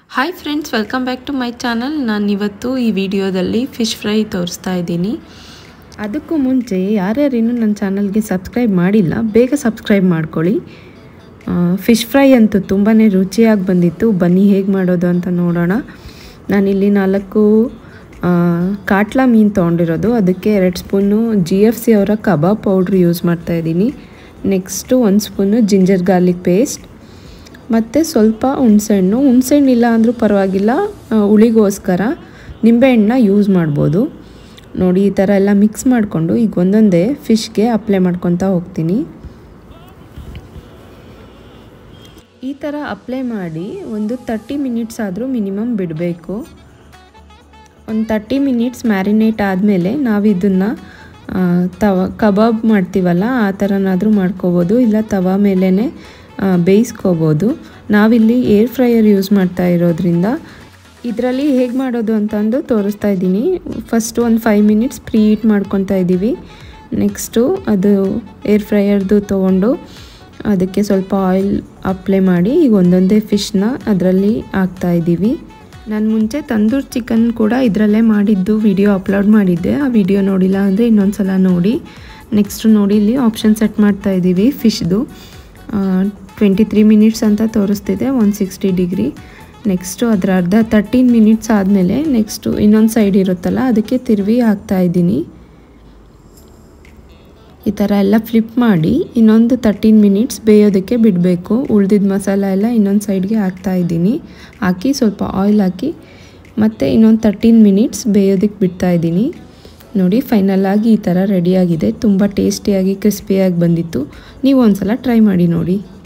hi friends welcome back to my channel ನಾನು ಇವತ್ತು ಈ ವಿಡಿಯೋದಲ್ಲಿ ಫಿಶ್ ಫ್ರೈ ತೋರಿಸ್ತಾ ಇದ್ದೀನಿ ಅದಕ್ಕೂ ಮುಂಚೆ ಯಾರ್ಯಾರಿನ್ನೂ ನನ್ನ ಚಾನಲ್ಗೆ ಸಬ್ಸ್ಕ್ರೈಬ್ ಮಾಡಿಲ್ಲ ಬೇಗ ಸಬ್ಸ್ಕ್ರೈಬ್ ಮಾಡ್ಕೊಳ್ಳಿ ಫಿಶ್ ಫ್ರೈ ಅಂತೂ ತುಂಬಾ ರುಚಿಯಾಗಿ ಬಂದಿತ್ತು ಬನ್ನಿ ಹೇಗೆ ಮಾಡೋದು ಅಂತ ನೋಡೋಣ ನಾನಿಲ್ಲಿ ನಾಲ್ಕು ಆ, ಕಾಟ್ಲಾ ಮೀನು ತೊಗೊಂಡಿರೋದು ಅದಕ್ಕೆ ಎರಡು ಸ್ಪೂನು ಜಿ ಎಫ್ ಸಿ ಅವರ ಕಬಾಬ್ ಪೌಡ್ರ್ ಯೂಸ್ ಮಾಡ್ತಾಯಿದ್ದೀನಿ ನೆಕ್ಸ್ಟು ಒಂದು ಸ್ಪೂನು ಜಿಂಜರ್ ಗಾರ್ಲಿಕ್ ಪೇಸ್ಟ್ ಮತ್ತು ಸ್ವಲ್ಪ ಹುಣಸೆಹಣ್ಣು ಹುಣಸೆಹಣ್ಣು ಇಲ್ಲ ಅಂದರೂ ಪರವಾಗಿಲ್ಲ ಆ, ಹುಳಿಗೋಸ್ಕರ ನಿಂಬೆಹಣ್ಣನ್ನ ಯೂಸ್ ಮಾಡ್ಬೋದು ನೋಡಿ ಈ ಥರ ಎಲ್ಲ ಮಿಕ್ಸ್ ಮಾಡಿಕೊಂಡು ಈಗ ಒಂದೊಂದೇ ಫಿಶ್ಗೆ ಅಪ್ಲೈ ಮಾಡ್ಕೊತಾ ಹೋಗ್ತೀನಿ ಈ ಥರ ಅಪ್ಲೈ ಮಾಡಿ ಒಂದು ತರ್ಟಿ ಮಿನಿಟ್ಸ್ ಆದರೂ ಮಿನಿಮಮ್ ಬಿಡಬೇಕು ಒಂದು ತರ್ಟಿ ಮಿನಿಟ್ಸ್ ಮ್ಯಾರಿನೇಟ್ ಆದಮೇಲೆ ನಾವು ಇದನ್ನು ತವ ಕಬಾಬ್ ಮಾಡ್ತೀವಲ್ಲ ಆ ಥರನಾದರೂ ಮಾಡ್ಕೋಬೋದು ಇಲ್ಲ ತವ ಮೇಲೇ ಬೇಯಿಸ್ಕೋಬೋದು ನಾವಿಲ್ಲಿ ಏರ್ ಫ್ರೈಯರ್ ಯೂಸ್ ಮಾಡ್ತಾ ಇರೋದ್ರಿಂದ ಇದರಲ್ಲಿ ಹೇಗೆ ಮಾಡೋದು ಅಂತಂದು ತೋರಿಸ್ತಾ ಇದ್ದೀನಿ ಫಸ್ಟು ಒಂದು ಫೈವ್ ಮಿನಿಟ್ಸ್ ಪ್ರೀ ಹೀಟ್ ಮಾಡ್ಕೊತಾ ಇದ್ದೀವಿ ನೆಕ್ಸ್ಟು ಅದು ಏರ್ ಫ್ರೈಯರ್ದು ತೊಗೊಂಡು ಅದಕ್ಕೆ ಸ್ವಲ್ಪ ಆಯಿಲ್ ಅಪ್ಲೈ ಮಾಡಿ ಈಗ ಒಂದೊಂದೇ ಫಿಶ್ನ ಅದರಲ್ಲಿ ಹಾಕ್ತಾ ಇದ್ದೀವಿ ನಾನು ಮುಂಚೆ ತಂದೂರ್ ಚಿಕನ್ ಕೂಡ ಇದರಲ್ಲೇ ಮಾಡಿದ್ದು ವಿಡಿಯೋ ಅಪ್ಲೋಡ್ ಮಾಡಿದ್ದೆ ಆ ವಿಡಿಯೋ ನೋಡಿಲ್ಲ ಅಂದರೆ ಇನ್ನೊಂದು ಸಲ ನೋಡಿ ನೆಕ್ಸ್ಟು ನೋಡಿ ಇಲ್ಲಿ ಆಪ್ಷನ್ ಸೆಟ್ ಮಾಡ್ತಾ ಇದ್ದೀವಿ ಫಿಶ್ದು ಟ್ವೆಂಟಿ ತ್ರೀ ಮಿನಿಟ್ಸ್ ಅಂತ ತೋರಿಸ್ತಿದೆ ಒನ್ ಸಿಕ್ಸ್ಟಿ ಡಿಗ್ರಿ ನೆಕ್ಸ್ಟು ಅದರ ಅರ್ಧ ತರ್ಟೀನ್ ಮಿನಿಟ್ಸ್ ಆದಮೇಲೆ ನೆಕ್ಸ್ಟು ಇನ್ನೊಂದು ಸೈಡ್ ಇರುತ್ತಲ್ಲ ಅದಕ್ಕೆ ತಿರುವಿ ಹಾಕ್ತಾ ಇದ್ದೀನಿ ಈ ಥರ ಎಲ್ಲ ಫ್ಲಿಪ್ ಮಾಡಿ ಇನ್ನೊಂದು ತರ್ಟೀನ್ ಮಿನಿಟ್ಸ್ ಬೇಯೋದಕ್ಕೆ ಬಿಡಬೇಕು ಉಳ್ದಿದ್ದ ಮಸಾಲ ಎಲ್ಲ ಇನ್ನೊಂದು ಸೈಡ್ಗೆ ಹಾಕ್ತಾ ಇದ್ದೀನಿ ಹಾಕಿ ಸ್ವಲ್ಪ ಆಯಿಲ್ ಹಾಕಿ ಮತ್ತು ಇನ್ನೊಂದು ತರ್ಟೀನ್ ಮಿನಿಟ್ಸ್ ಬೇಯೋದಕ್ಕೆ ಬಿಡ್ತಾ ಇದ್ದೀನಿ ನೋಡಿ ಫೈನಲ್ ಆಗಿ ಈ ಥರ ರೆಡಿಯಾಗಿದೆ ತುಂಬ ಟೇಸ್ಟಿಯಾಗಿ ಕ್ರಿಸ್ಪಿಯಾಗಿ ಬಂದಿತ್ತು ನೀವು ಒಂದು ಸಲ ಟ್ರೈ ಮಾಡಿ ನೋಡಿ